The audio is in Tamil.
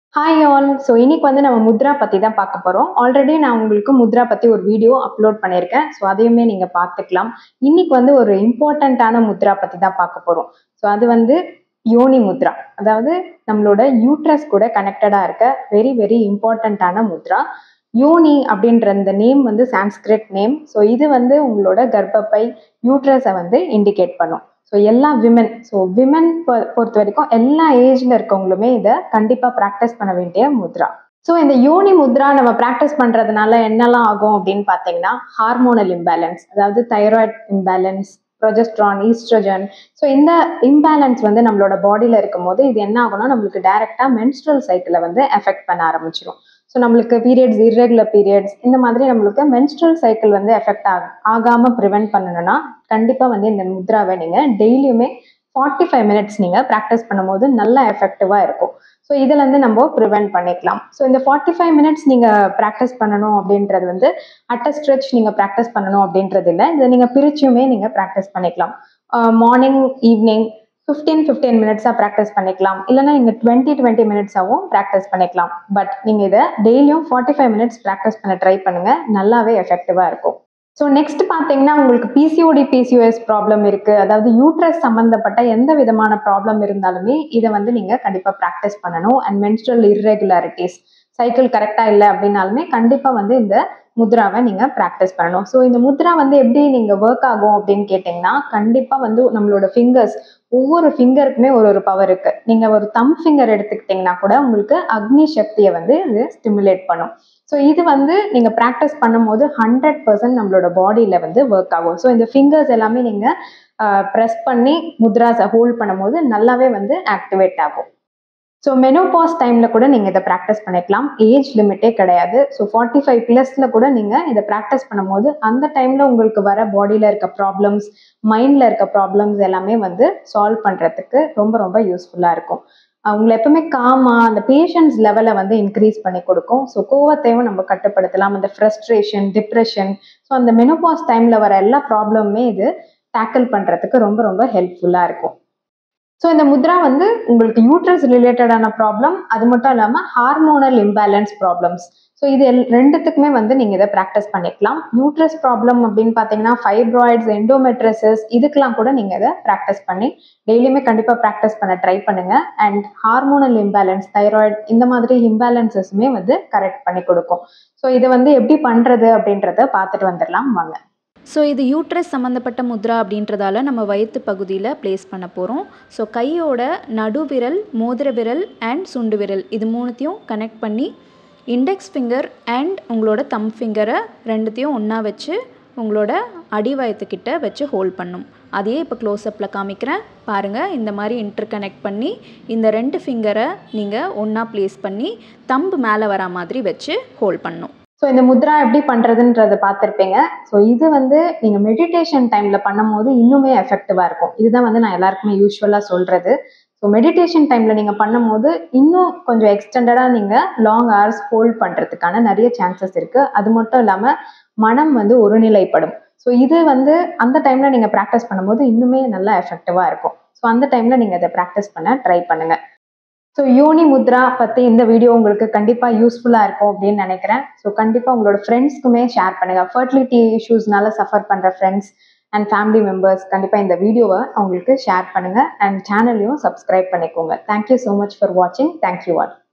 ஹாய் ஆல் ஸோ இன்னைக்கு வந்து நம்ம முத்ரா பற்றி தான் பார்க்க போகிறோம் ஆல்ரெடி நான் உங்களுக்கு முத்ரா பற்றி ஒரு வீடியோ அப்லோட் பண்ணியிருக்கேன் ஸோ அதையுமே நீங்கள் பார்த்துக்கலாம் இன்னைக்கு வந்து ஒரு இம்பார்ட்டண்ட்டான முத்ரா பற்றி தான் பார்க்க போகிறோம் ஸோ அது வந்து யோனி முத்ரா அதாவது நம்மளோட யூட்ரஸ் கூட கனெக்டடாக இருக்க வெரி வெரி இம்பார்ட்டண்ட்டான முத்ரா யோனி அப்படின்ற இந்த நேம் வந்து சான்ஸ்கிரிட் நேம் ஸோ இது வந்து உங்களோட கர்ப்பப்பை யூட்ரஸை வந்து இண்டிகேட் பண்ணும் ஸோ எல்லா விமன் ஸோ விமன் பொறுத்த வரைக்கும் எல்லா ஏஜ்ல இருக்கவங்களுமே இதை கண்டிப்பாக ப்ராக்டிஸ் பண்ண வேண்டிய முத்ரா ஸோ இந்த யோனி முத்ரா நம்ம ப்ராக்டிஸ் பண்ணுறதுனால என்னெல்லாம் ஆகும் அப்படின்னு பார்த்தீங்கன்னா ஹார்மோனல் இம்பேலன்ஸ் அதாவது thyroid imbalance progesterone estrogen so இந்த இம்பேலன்ஸ் வந்து நம்மளோட பாடியில் இருக்கும் போது இது என்ன ஆகும்னா நம்மளுக்கு டைரெக்டாக மென்ஸ்ட்ரல் சைக்கிளை வந்து எஃபெக்ட் பண்ண ஆரம்பிச்சிடும் ஸோ நம்மளுக்கு பீரியட்ஸ் இர்ரெகுலர் பீரியட்ஸ் இந்த மாதிரி நம்மளுக்கு மென்ஸ்ட்ரல் சைக்கிள் வந்து எஃபெக்ட் ஆக ஆகாமல் ப்ரிவெண்ட் பண்ணணும்னா கண்டிப்பாக வந்து இந்த முத்ராவை நீங்கள் டெய்லியுமே ஃபார்ட்டி ஃபைவ் மினிட்ஸ் நீங்கள் ப்ராக்டிஸ் பண்ணும்போது நல்லா எஃபெக்டிவாக இருக்கும் ஸோ இதுலேருந்து நம்ம ப்ரிவெண்ட் பண்ணிக்கலாம் ஸோ இந்த ஃபார்ட்டி ஃபைவ் மினிட்ஸ் நீங்கள் ப்ராக்டிஸ் பண்ணணும் அப்படின்றது வந்து அட்ட ஸ்ட்ரெச் நீங்கள் ப்ராக்டிஸ் பண்ணணும் அப்படின்றது இல்லை இதை நீங்கள் பிரிச்சுமே நீங்கள் ப்ராக்டிஸ் பண்ணிக்கலாம் மார்னிங் ஈவினிங் ஃபிஃப்டீன் ஃபிஃப்டீன் மினிட்ஸாக ப்ராக்டிஸ் பண்ணிக்கலாம் இல்லைனா நீங்கள் டுவெண்ட்டி டுவெண்ட்டி மினிட்ஸாகவும் ப்ராக்டிஸ் பண்ணிக்கலாம் பட் நீங்கள் இதை டெய்லியும் ஃபார்ட்டி ஃபைவ் மினிட்ஸ் ப்ராக்டிஸ் பண்ண ட்ரை பண்ணுங்கள் நல்லாவே எஃபெக்டிவாக இருக்கும் ஸோ நெக்ஸ்ட் பார்த்தீங்கன்னா உங்களுக்கு பிசிஓடி பிசிஓஎஸ் ப்ராப்ளம் இருக்குது அதாவது யூட்ரஸ் சம்மந்தப்பட்ட எந்த விதமான ப்ராப்ளம் இருந்தாலுமே இதை வந்து நீங்கள் கண்டிப்பாக ப்ராக்டிஸ் பண்ணணும் அண்ட் மென்ஸ்ட்ரல் இர்ரெகுலாரிட்டிஸ் சைக்கிள் கரெக்டாக இல்லை அப்படின்னாலுமே கண்டிப்பாக வந்து இந்த முத்ராவை நீங்கள் ப்ராக்டிஸ் பண்ணணும் ஸோ இந்த முத்ரா வந்து எப்படி நீங்கள் ஒர்க் ஆகும் அப்படின்னு கேட்டிங்கன்னா கண்டிப்பாக வந்து நம்மளோட ஃபிங்கர்ஸ் ஒவ்வொரு ஃபிங்கருக்குமே ஒரு ஒரு பவர் இருக்கு நீங்கள் ஒரு தம் ஃபிங்கர் எடுத்துக்கிட்டிங்கன்னா கூட உங்களுக்கு அக்னி சக்தியை வந்து இது ஸ்டிமுலேட் பண்ணும் ஸோ இது வந்து நீங்கள் ப்ராக்டிஸ் பண்ணும்போது ஹண்ட்ரட் பர்சன்ட் நம்மளோட பாடியில் வந்து ஒர்க் ஆகும் ஸோ இந்த ஃபிங்கர்ஸ் எல்லாமே நீங்கள் ப்ரெஸ் பண்ணி முத்ராஸை ஹோல்ட் பண்ணும்போது நல்லாவே வந்து ஆக்டிவேட் ஆகும் ஸோ மெனோபாஸ் டைமில் கூட நீங்கள் இதை ப்ராக்டிஸ் பண்ணிக்கலாம் ஏஜ் லிமிட்டே கிடையாது ஸோ ஃபார்ட்டி ஃபைவ் ப்ளஸில் கூட நீங்கள் இதை ப்ராக்டிஸ் பண்ணும்போது அந்த டைமில் உங்களுக்கு வர பாடியில் இருக்க ப்ராப்ளம்ஸ் மைண்டில் இருக்க ப்ராப்ளம்ஸ் எல்லாமே வந்து சால்வ் பண்ணுறதுக்கு ரொம்ப ரொம்ப யூஸ்ஃபுல்லாக இருக்கும் அவங்களை எப்பவுமே காமாக அந்த பேஷன்ஸ் லெவலை வந்து இன்க்ரீஸ் பண்ணி கொடுக்கும் ஸோ கோவத்தையும் நம்ம கட்டுப்படுத்தலாம் அந்த ஃப்ரஸ்ட்ரேஷன் டிப்ரெஷன் ஸோ அந்த மெனோபாஸ் டைமில் வர எல்லா ப்ராப்ளமுமே இது டேக்கிள் பண்ணுறதுக்கு ரொம்ப ரொம்ப ஹெல்ப்ஃபுல்லாக இருக்கும் ஸோ இந்த முத்ரா வந்து உங்களுக்கு யூட்ரஸ் ரிலேட்டடான ப்ராப்ளம் அது மட்டும் இல்லாமல் ஹார்மோனல் இம்பேலன்ஸ் ப்ராப்ளம்ஸ் ஸோ இது எல் ரெண்டுத்துக்குமே வந்து நீங்கள் இதை ப்ராக்டிஸ் பண்ணிக்கலாம் யூட்ரஸ் ப்ராப்ளம் அப்படின்னு பார்த்தீங்கன்னா ஃபைப்ராய்ட்ஸ் எண்டோமெட்ரஸஸ் இதுக்கெல்லாம் கூட நீங்கள் இதை ப்ராக்டிஸ் பண்ணி டெய்லியுமே கண்டிப்பாக ப்ராக்டிஸ் பண்ண ட்ரை பண்ணுங்கள் அண்ட் ஹார்மோனல் இம்பேலன்ஸ் தைராய்டு இந்த மாதிரி இம்பேலன்சஸுமே வந்து கரெக்ட் பண்ணி கொடுக்கும் ஸோ இதை வந்து எப்படி பண்ணுறது அப்படின்றத பார்த்துட்டு வந்துடலாம் வாங்க ஸோ இது யூட்ரஸ் சம்மந்தப்பட்ட முத்ரா அப்படின்றதால நம்ம வயிற்று பகுதியில் ப்ளேஸ் பண்ண போகிறோம் ஸோ கையோட நடுவிரல் மோதிர விரல் அண்ட் சுண்டு விரல் இது மூணுத்தையும் கனெக்ட் பண்ணி இண்டெக்ஸ் ஃபிங்கர் அண்ட் உங்களோட தம் ஃபிங்கரை ரெண்டுத்தையும் ஒன்றா வச்சு உங்களோட அடிவயத்துக்கிட்ட வச்சு ஹோல்ட் பண்ணும் அதையே இப்போ க்ளோஸ்அப்பில் காமிக்கிறேன் பாருங்கள் இந்த மாதிரி இன்டர் கனெக்ட் பண்ணி இந்த ரெண்டு ஃபிங்கரை நீங்கள் ஒன்றா ப்ளேஸ் பண்ணி தம்பு மேலே வரா மாதிரி வச்சு ஹோல்ட் பண்ணும் ஸோ இந்த முத்ரா எப்படி பண்ணுறதுன்றத பார்த்துருப்பீங்க ஸோ இது வந்து நீங்கள் மெடிடேஷன் டைமில் பண்ணும்போது இன்னுமே எஃபெக்டிவாக இருக்கும் இதுதான் வந்து நான் எல்லாருக்குமே யூஸ்வலாக சொல்கிறது ஸோ மெடிடேஷன் டைமில் நீங்கள் பண்ணும்போது இன்னும் கொஞ்சம் எக்ஸ்டெண்டடாக நீங்கள் லாங் ஹவர்ஸ் ஹோல்ட் பண்ணுறதுக்கான நிறைய சான்சஸ் இருக்குது அது மட்டும் இல்லாமல் மனம் வந்து ஒருநிலைப்படும் ஸோ இது வந்து அந்த டைமில் நீங்கள் ப்ராக்டிஸ் பண்ணும்போது இன்னுமே நல்லா எஃபெக்டிவாக இருக்கும் ஸோ அந்த டைமில் நீங்கள் இதை ப்ராக்டிஸ் பண்ண ட்ரை பண்ணுங்கள் ஸோ யோனி முத்ரா பற்றி இந்த வீடியோ உங்களுக்கு கண்டிப்பாக யூஸ்ஃபுல்லாக இருக்கும் அப்படின்னு நினைக்கிறேன் ஸோ கண்டிப்பாக உங்களோட ஃப்ரெண்ட்ஸ்க்குமே ஷேர் பண்ணுங்கள் ஃபர்டிலிட்டி இஷ்யூஸ்னால சஃபர் பண்ணுற ஃப்ரெண்ட்ஸ் அண்ட் ஃபேமிலி மெம்பர்ஸ் கண்டிப்பாக இந்த வீடியோவை அவங்களுக்கு ஷேர் பண்ணுங்கள் அண்ட் சேனல்லையும் சப்ஸ்கிரைப் பண்ணிக்கோங்க தேங்க்யூ ஸோ மச் ஃபார் வாட்சிங் தேங்க்யூ ஆல்